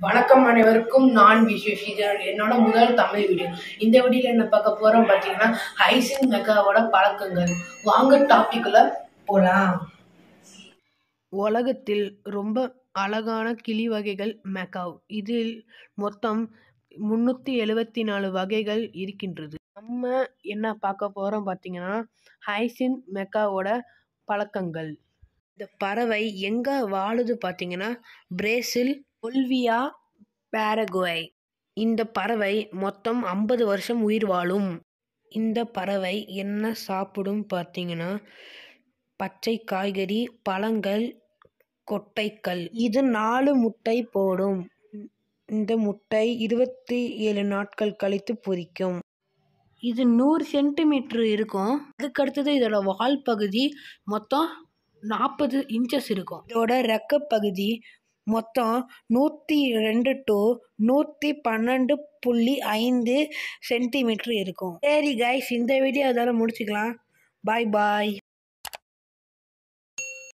வணக்கம் அனைவருக்கும் நான் விஸ்வேஷ் இது என்னோட முதல் தமிழ் வீடியோ இந்த வீடியோல என்ன பார்க்க போறோம் பார்த்தீங்கன்னா ஹைசின் மெகாவோட பழக்கங்கள் வாங்க டாபிக்ல போலாம் உலகத்தில் ரொம்ப அழகான கிளி வகைகள் மெக்காவ் இதில் மொத்தம் முன்னூற்றி எழுபத்தி நாலு வகைகள் இருக்கின்றது நம்ம என்ன பார்க்க போகிறோம் பார்த்தீங்கன்னா ஹைசின் மெக்காவோட பழக்கங்கள் இந்த பறவை எங்கே வாழுது பார்த்தீங்கன்னா பிரேசில் பொல்வியா பாரகுவை இந்த பறவை மொத்தம் ஐம்பது வருஷம் உயிர் வாழும் இந்த பறவை என்ன சாப்பிடும் பார்த்தீங்கன்னா பச்சை காய்கறி பழங்கள் கொட்டைக்கல் இது நாலு முட்டை போடும் இந்த முட்டை இருபத்தி ஏழு நாட்கள் கழித்து பொரிக்கும் இது நூறு சென்டிமீட்ரு இருக்கும் அதுக்கு அடுத்தது இதோட வால் பகுதி மொத்தம் நாற்பது இன்ச்சஸ் இருக்கும் இதோட ரெக்க பகுதி மொத்தம் நூற்றி ரெண்டு டு நூற்றி பன்னெண்டு புள்ளி ஐந்து சென்டிமீட்ரு இருக்கும் சரி கைஸ் இந்த வீடியோ அதோட முடிச்சுக்கலாம் பாய் பாய்